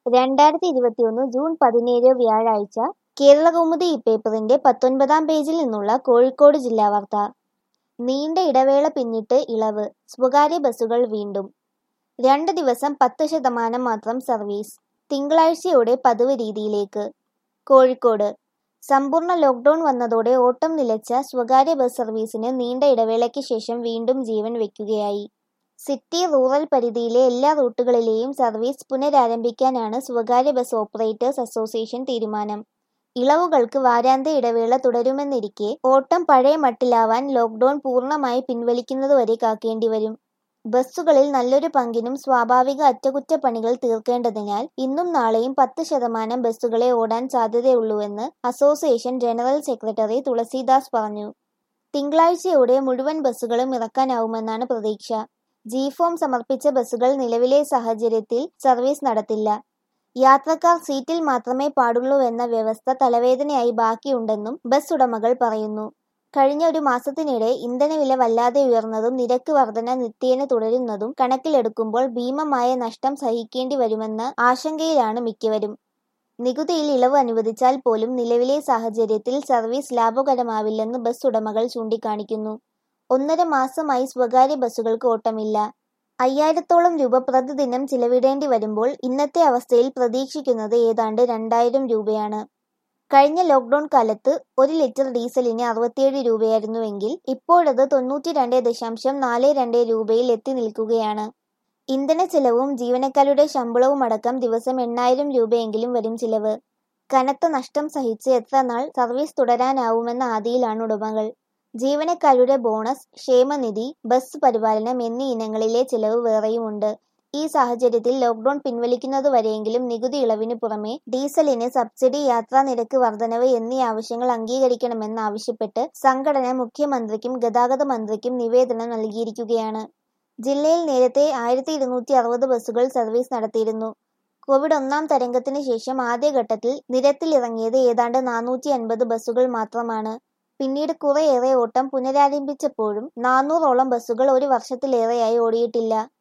രണ്ടായിരത്തി ഇരുപത്തിയൊന്ന് ജൂൺ പതിനേഴ് വ്യാഴാഴ്ച കേരളകൗമുദി ഇപ്പേപ്പറിന്റെ പത്തൊൻപതാം പേജിൽ നിന്നുള്ള കോഴിക്കോട് ജില്ലാ വാർത്ത നീണ്ട ഇടവേള പിന്നിട്ട് ഇളവ് സ്വകാര്യ ബസ്സുകൾ വീണ്ടും രണ്ട് ദിവസം പത്ത് ശതമാനം മാത്രം സർവീസ് തിങ്കളാഴ്ചയോടെ പതിവ് രീതിയിലേക്ക് കോഴിക്കോട് സമ്പൂർണ്ണ ലോക്ക്ഡൌൺ വന്നതോടെ ഓട്ടം നിലച്ച സ്വകാര്യ ബസ് സർവീസിന് നീണ്ട ഇടവേളയ്ക്ക് ശേഷം വീണ്ടും ജീവൻ വെക്കുകയായി സിറ്റി റൂറൽ പരിധിയിലെ എല്ലാ റൂട്ടുകളിലെയും സർവീസ് പുനരാരംഭിക്കാനാണ് സ്വകാര്യ ബസ് ഓപ്പറേറ്റേഴ്സ് അസോസിയേഷൻ തീരുമാനം ഇളവുകൾക്ക് വാരാന്ത്യ ഇടവേള തുടരുമെന്നിരിക്കെ ഓട്ടം പഴയ മട്ടിലാവാൻ ലോക്ക്ഡൌൺ പൂർണ്ണമായി പിൻവലിക്കുന്നതുവരെ കാക്കേണ്ടി വരും ബസ്സുകളിൽ നല്ലൊരു പങ്കിനും സ്വാഭാവിക അറ്റകുറ്റപ്പണികൾ തീർക്കേണ്ടതിനാൽ ഇന്നും നാളെയും പത്ത് ശതമാനം ബസ്സുകളെ ഓടാൻ സാധ്യതയുള്ളൂവെന്ന് അസോസിയേഷൻ ജനറൽ സെക്രട്ടറി തുളസീദാസ് പറഞ്ഞു തിങ്കളാഴ്ചയോടെ മുഴുവൻ ബസ്സുകളും ഇറക്കാനാവുമെന്നാണ് പ്രതീക്ഷ ജി ഫോം സമർപ്പിച്ച ബസ്സുകൾ നിലവിലെ സാഹചര്യത്തിൽ സർവീസ് നടത്തില്ല യാത്രക്കാർ സീറ്റിൽ മാത്രമേ പാടുള്ളൂവെന്ന വ്യവസ്ഥ തലവേദനയായി ബാക്കിയുണ്ടെന്നും ബസ് ഉടമകൾ പറയുന്നു കഴിഞ്ഞ ഒരു മാസത്തിനിടെ ഇന്ധനവില വല്ലാതെ ഉയർന്നതും നിരക്ക് വർധന നിത്യേന തുടരുന്നതും കണക്കിലെടുക്കുമ്പോൾ ഭീമമായ നഷ്ടം സഹിക്കേണ്ടി വരുമെന്ന ആശങ്കയിലാണ് മിക്കവരും നികുതിയിൽ ഇളവ് അനുവദിച്ചാൽ പോലും നിലവിലെ സാഹചര്യത്തിൽ സർവീസ് ലാഭകരമാവില്ലെന്ന് ബസ് ഉടമകൾ ചൂണ്ടിക്കാണിക്കുന്നു ഒന്നര മാസമായി സ്വകാര്യ ബസ്സുകൾക്ക് ഓട്ടമില്ല അയ്യായിരത്തോളം രൂപ പ്രതിദിനം ചിലവിടേണ്ടി വരുമ്പോൾ ഇന്നത്തെ അവസ്ഥയിൽ പ്രതീക്ഷിക്കുന്നത് ഏതാണ്ട് രണ്ടായിരം രൂപയാണ് കഴിഞ്ഞ ലോക്ക്ഡൌൺ കാലത്ത് ഒരു ലിറ്റർ ഡീസലിന് അറുപത്തിയേഴ് രൂപയായിരുന്നുവെങ്കിൽ ഇപ്പോഴത് തൊണ്ണൂറ്റി രണ്ട് ദശാംശം നാല് രണ്ട് രൂപയിൽ എത്തി നിൽക്കുകയാണ് ഇന്ധന ചെലവും ജീവനക്കാരുടെ ശമ്പളവും അടക്കം ദിവസം എണ്ണായിരം രൂപയെങ്കിലും വരും ചിലവ് കനത്ത നഷ്ടം സഹിച്ച് എത്ര നാൾ സർവീസ് തുടരാനാവുമെന്ന ആദിയിലാണ് ഉടമകൾ ജീവനക്കാരുടെ ബോണസ് ക്ഷേമനിധി ബസ് പരിപാലനം എന്നീ ഇനങ്ങളിലെ ചിലവ് വേറെയുമുണ്ട് ഈ സാഹചര്യത്തിൽ ലോക്ക്ഡൌൺ പിൻവലിക്കുന്നതുവരെയെങ്കിലും നികുതി ഇളവിന് പുറമെ ഡീസലിന് സബ്സിഡി യാത്രാ നിരക്ക് വർധനവ് എന്നീ ആവശ്യങ്ങൾ അംഗീകരിക്കണമെന്നാവശ്യപ്പെട്ട് സംഘടന മുഖ്യമന്ത്രിക്കും ഗതാഗത മന്ത്രിക്കും നിവേദനം നൽകിയിരിക്കുകയാണ് ജില്ലയിൽ നേരത്തെ ആയിരത്തി ഇരുന്നൂറ്റി അറുപത് ബസ്സുകൾ സർവീസ് നടത്തിയിരുന്നു കോവിഡ് ഒന്നാം തരംഗത്തിന് ശേഷം ആദ്യഘട്ടത്തിൽ നിരത്തിലിറങ്ങിയത് ഏതാണ്ട് നാനൂറ്റി അൻപത് ബസ്സുകൾ മാത്രമാണ് പിന്നീട് കുറേയേറെ ഓട്ടം പുനരാരംഭിച്ചപ്പോഴും നാനൂറോളം ബസ്സുകൾ ഒരു വർഷത്തിലേറെയായി ഓടിയിട്ടില്ല